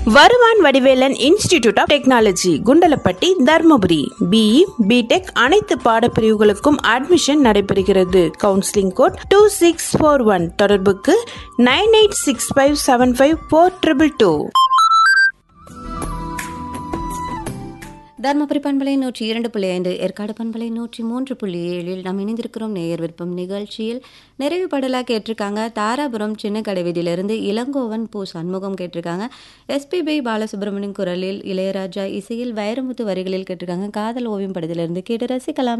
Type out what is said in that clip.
வருவான் Vadivelan institute of technology Kundalapatti Dharmapuri B E B Tech அனைத்து பாடப்பிரிவுகளுக்கும் அட்மிஷன் நடைபெறுகிறது counselling code two six four one தொடர்புக்கு nine eight six five seven five four triple two Dharmapuri பண்பலை நூற்றி இரண்டு புள்ளி ஐந்து ஏற்காடு பண்பலை நூற்றி மூன்று புள்ளி ஏழில் நாம் இணைந்திருக்கிறோம் நேயர் விருப்பம் நிகழ்ச்சியில் நிறைவு பாடலாக கேட்டிருக்காங்க தாராபுரம் சின்ன கடைவீதியிலிருந்து இளங்கோவன் பூ சண்முகம் கேட்டிருக்காங்க எஸ்பிபி பாலசுப்ரமணியம் குரலில் இளையராஜா இசையில் வைரமுத்து வரிகளில் கேட்டிருக்காங்க காதல் ஓவியம் படத்திலிருந்து கேட்டு ரசிக்கலாம்